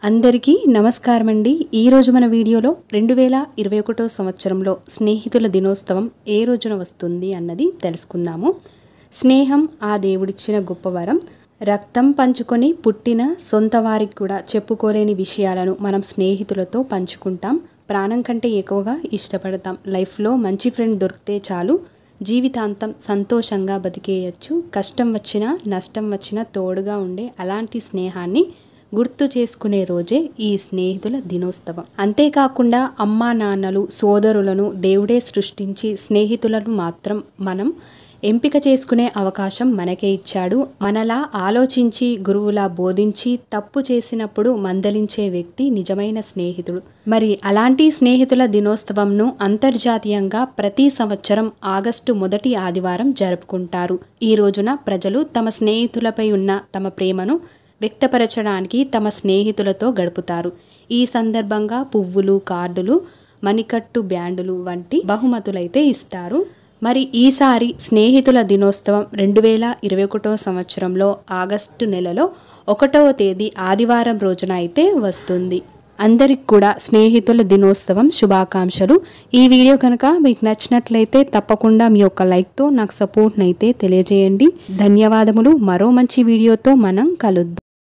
అందరికీ నమస్కారం అండి ఈరోజు మన వీడియోలో రెండు వేల ఇరవై ఒకటో సంవత్సరంలో స్నేహితుల దినోత్సవం ఏ రోజున వస్తుంది అన్నది తెలుసుకుందాము స్నేహం ఆ దేవుడిచ్చిన గొప్ప వరం రక్తం పంచుకొని పుట్టిన సొంత వారికి కూడా చెప్పుకోలేని విషయాలను మనం స్నేహితులతో పంచుకుంటాం ప్రాణం కంటే ఎక్కువగా ఇష్టపడతాం లైఫ్లో మంచి ఫ్రెండ్ దొరికితే చాలు జీవితాంతం సంతోషంగా బతికేయచ్చు కష్టం వచ్చినా నష్టం వచ్చినా తోడుగా ఉండే అలాంటి స్నేహాన్ని గుర్తు చేసుకునే రోజే ఈ స్నేహితుల దినోత్సవం అంతేకాకుండా అమ్మా నాన్నలు సోదరులను దేవుడే సృష్టించి స్నేహితులను మాత్రం మనం ఎంపిక చేసుకునే అవకాశం మనకే ఇచ్చాడు మనలా ఆలోచించి గురువులా బోధించి తప్పు చేసినప్పుడు మందలించే వ్యక్తి నిజమైన స్నేహితుడు మరి అలాంటి స్నేహితుల దినోత్సవంను అంతర్జాతీయంగా ప్రతి సంవత్సరం ఆగస్టు మొదటి ఆదివారం జరుపుకుంటారు ఈ రోజున ప్రజలు తమ స్నేహితులపై ఉన్న తమ ప్రేమను వ్యక్తపరచడానికి తమ స్నేహితులతో గడుపుతారు ఈ సందర్భంగా పువ్వులు కార్డులు మణికట్టు బ్యాండులు వంటి బహుమతులైతే ఇస్తారు మరి ఈసారి స్నేహితుల దినోత్సవం రెండు వేల ఇరవై ఒకటో సంవత్సరంలో ఆగస్టు నెలలో ఒకటవ తేదీ ఆదివారం రోజున అయితే వస్తుంది అందరికి కూడా స్నేహితుల దినోత్సవం శుభాకాంక్షలు ఈ వీడియో కనుక మీకు నచ్చినట్లయితే తప్పకుండా మీ యొక్క లైక్తో నాకు సపోర్ట్నైతే తెలియజేయండి ధన్యవాదములు మరో మంచి వీడియోతో మనం కలుద్దాం